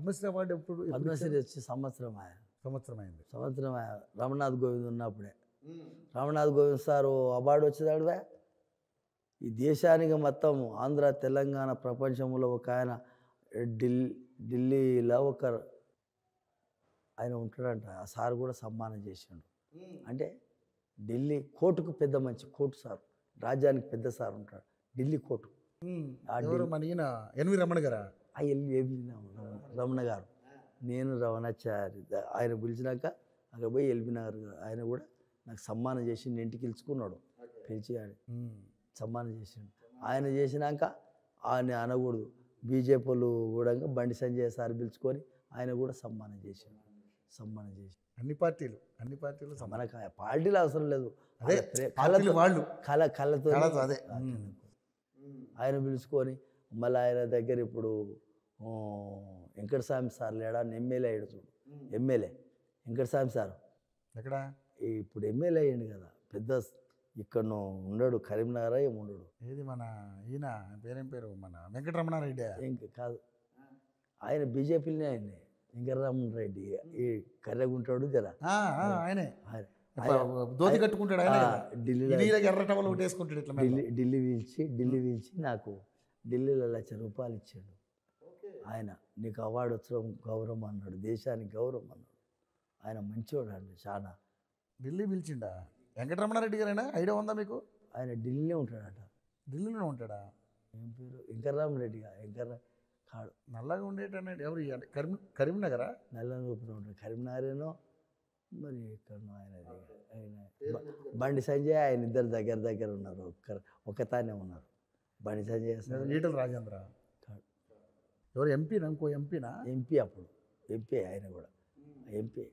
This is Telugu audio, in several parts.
పద్మశ్రీ అవార్డు ఎప్పుడు ఎప్పుడు పద్మశ్రీ వచ్చి సంవత్సరం ఆయన సంవత్సరం అయింది సంవత్సరం ఆయన రమణాథ్ గోవింద్ ఉన్నప్పుడే రమణాథ్ గోవింద్ సారు అవార్డు వచ్చేదాడువే ఈ దేశానికి మొత్తం ఆంధ్ర తెలంగాణ ప్రపంచంలో ఒక ఆయన ఢిల్లీ ఢిల్లీలో ఒక ఆయన ఉంటాడంట ఆ సార్ కూడా సన్మానం చేసిండు అంటే ఢిల్లీ కోర్టుకు పెద్ద మంచి కోర్టు సార్ రాజ్యానికి పెద్ద సార్ ఉంటాడు ఢిల్లీ కోర్టు ఆ ఎవరు మన ఈయన ఎన్వి రమణ గారా ఆ వెళ్ళి వెళ్ళినాము రమణ గారు నేను రమణాచారి ద- ఆయన పిలిచినాక అక్కడ పోయి ఎల్బినగర్ ఆయన కూడా నాకు సన్మానం చేసి నేను ఇంటికి పిలుచుకున్నాడు పిలిచి ఆయన సన్మానం చేసిండు ఆయన చేసినాక ఆయన అనకూడదు బీజేపీ వాళ్ళు కూడా బండి సంజయ్ సార్ పిలుచుకొని ఆయన కూడా సన్మానం చేసిండు సన్మానం చేసి అన్ని పార్టీలు అన్ని పార్టీలు సమానం. మనకు ఆ పార్టీలు అవసరం లేదు అదే ఆయన ప్రే- పార్టీలు కళ్ళతో వాళ్ళు కళ కళ్ళతో కళతో అదే. ఆ, ఆయన పిలుచుకొని మళ్ళీ ఆయన దగ్గర ఇప్పుడు ఆ, వెంకటస్వామి సార్ లేడా అని ఎమ్మెల్యే అయ్యాడు చూడు ఎమ్మెల్యే వెంకటస్వామి సార్ ఎక్కడ ఇప్పుడు ఎమ్మెల్యే అయ్యిండు కదా పెద్ద ఇక్కడ ఉండడు కరీంనగర్ ఏమి ఉండడు ఏది మన ఈయన ఆయన పేరేం పేరు మన వెంకటరమణారెడ్డి ఇంకా కాదు ఆయన బీజేపీలోనే ఆయన్ని వెంకటరామన్ రెడ్డి ఈ కర్రెగుంటాడు జర ఆ, ఆ, ఆయనే ఆయన దోతి కట్టుకుంటాడు ఆయన ఆ, కదా ఢిల్లీలో నీళ్ళకి ఎర్ర టవల్ ఒకటి వేసుకుంటాడు ఇట్లా మెల్ల. ఢిల్లీ ఢిల్లీ పిలిచి ఢిల్లీ పిలిచి నాకు ఢిల్లీలో లక్ష రూపాయలు ఇచ్చాడు ఆయన నీకు అవార్డు వచ్చడం గౌరవం అన్నాడు దేశానికి గౌరవం అన్నాడు ఆయన మంచివాడు అండి చాలా ఢిల్లీ పిలిచిండా వెంకటరమణారెడ్డి గారేనా ఐడియా ఉందా మీకు ఆయన ఢిల్లీలో ఉంటాడట ఢిల్లీలోనే ఉంటాడా ఏం పేరు వెంకటరామరెడ్డిగా వెంకట కాడు నల్లగా ఉండేటనే ఎవరు ఈ అంటే కరీం కరీంనగరా నల్ల రూపులో ఉంటాడు కరీంనగరేనో మరి ఎక్కడనో ఆయన ఆయన బ- బండి సంజయ్ ఆయన ఇద్దరు దగ్గర దగ్గర ఉన్నారు ఒక్క ఒకతానే ఉన్నారు బండి సంజయ్ సార్ ఈటల రాజేంద్ర కాడు. ఎవరు ఎంపీనా ఇంకో ఎంపీనా ఎంపీ అప్పుడు ఎంపీ ఆయన కూడా ఎంపీ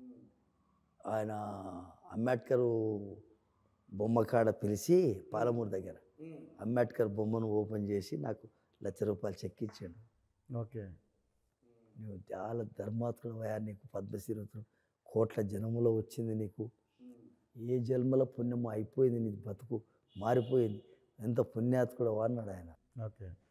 ఆయన అంబేద్కర్ బొమ్మ కాడ పిలిచి పాలమూరు దగ్గర అంబేద్కర్ బొమ్మను ఓపెన్ చేసి నాకు లక్ష రూపాయలు చెక్ ఇచ్చాడు ఓకే నువ్వు చాలా ధర్మాత్ముడు అయ్యా నీకు పద్మశ్రీ వృత్తం కోట్ల జనములో వచ్చింది నీకు ఏ జన్మల పుణ్యమో అయిపోయింది నీ బతుకు మారిపోయింది ఎంత పుణ్యాత్కుడు అన్నాడు ఆయన ఓకే